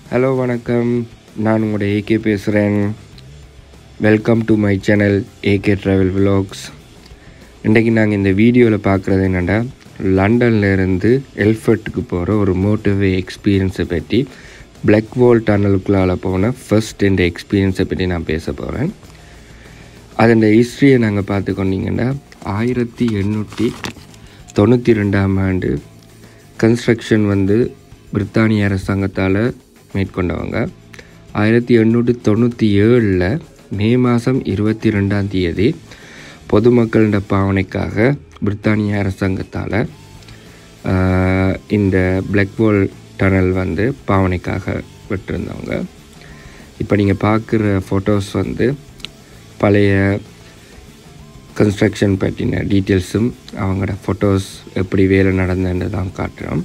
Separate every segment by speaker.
Speaker 1: hello வணக்கம் நான் உங்களோட ஏகே பேசுகிறேன் welcome to my channel A K travel vlogs இன்றைக்கி நாங்கள் இந்த வீடியோவில் பார்க்குறது என்னென்னா லண்டன்ல இருந்து எல்ஃபர்ட்டுக்கு போகிற ஒரு மோட்டிவே எக்ஸ்பீரியன்ஸை பற்றி பிளாக் வால் டனலுக்குள்ளால் போன ஃபர்ஸ்ட் இந்த எக்ஸ்பீரியன்ஸை பற்றி நான் பேச போகிறேன் அதன் ஹிஸ்ட்ரியை நாங்கள் பார்த்துக்கொண்டீங்கன்னா ஆயிரத்தி எண்ணூற்றி தொண்ணூற்றி ரெண்டாம் ஆண்டு கன்ஸ்ட்ரக்ஷன் வந்து பிரித்தானிய அரசாங்கத்தால் மேற்கொண்டவங்க ஆயிரத்தி எண்ணூற்றி தொண்ணூற்றி ஏழில் மே மாதம் இருபத்தி ரெண்டாம் தேதி பொதுமக்களிட பாவனைக்காக பிரித்தானிய அரசாங்கத்தால் ஆஹ், இந்த பிளாக்வால் டனல் வந்து பாவனைக்காக விட்டிருந்தவங்க இப்போ நீங்கள் பார்க்குற ஃபோட்டோஸ் வந்து பழைய கன்ஸ்ட்ரக்ஷன் பற்றின டீட்டெயில்ஸும் அவங்களோட ஃபோட்டோஸ் எப்படி வேலை நடந்ததுன்னு தான் காட்டுறோம்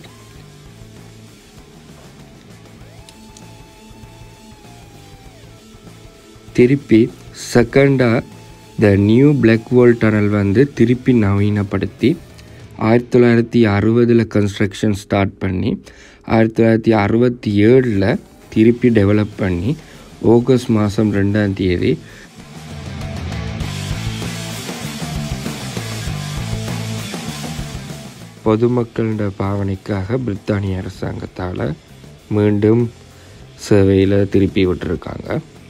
Speaker 1: திருப்பி செகண்டாக the new black wall tunnel வந்து திருப்பி நவீனப்படுத்தி ஆயிரத்தி தொள்ளாயிரத்தி அறுபதில் கன்ஸ்ட்ரக்ஷன் ஸ்டார்ட் பண்ணி ஆயிரத்தி தொள்ளாயிரத்தி அறுபத்தி ஏழில் திருப்பி டெவலப் பண்ணி ஆகஸ்ட் மாதம் ரெண்டாம் தேதி பொதுமக்களோட பாவனைக்காக பிரித்தானிய அரசாங்கத்தால் மீண்டும் சேவையில் திருப்பி விட்டுருக்காங்க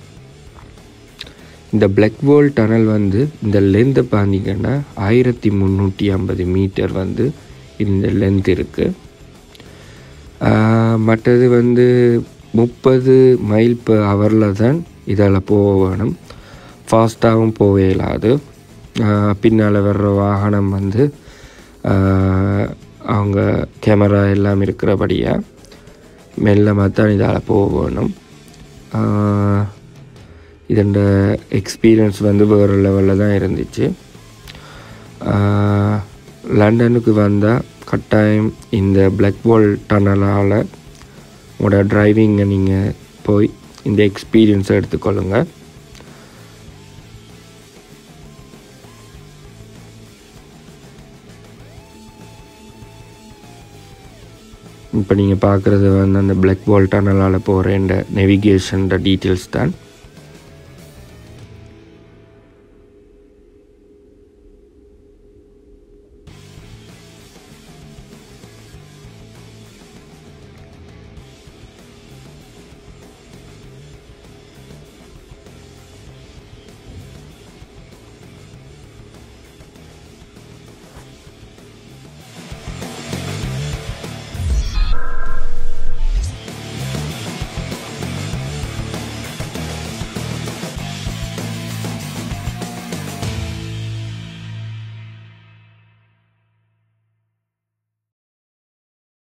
Speaker 1: இந்த பிளாக் வால் டனல் வந்து இந்த லென்த்தை பார்த்தீங்கன்னா ஆயிரத்தி முந்நூற்றி ஐம்பது மீட்டர் வந்து இந்த லென்த் இருக்குது மற்றது வந்து முப்பது மைல் per ஹவரில் தான் இதால் போக வேணும் ஃபாஸ்ட்டாகவும் போக இயலாது பின்னால் வர்ற வாகனம் வந்து ஆஹ், அவங்க கேமரா எல்லாம் இருக்கிறபடியாக மெல்லமாக தான் இதால் போக வேணும் ஆஹ், இதோட எக்ஸ்பீரியன்ஸ் வந்து வேறு லெவலில் தான் இருந்துச்சு ஆஹ், லண்டனுக்கு வந்தால் கட்டாயம் இந்த பிளாக் வால் டனலால் உங்களோட டிரைவிங்கை நீங்கள் போய் இந்த எக்ஸ்பீரியன்ஸை எடுத்துக்கொள்ளுங்க இப்போ நீங்கள் பார்க்குறது வந்து அந்த பிளாக் வால் டனலால் போகிற இந்த நெவிகேஷன் டீட்டெயில்ஸ் தான்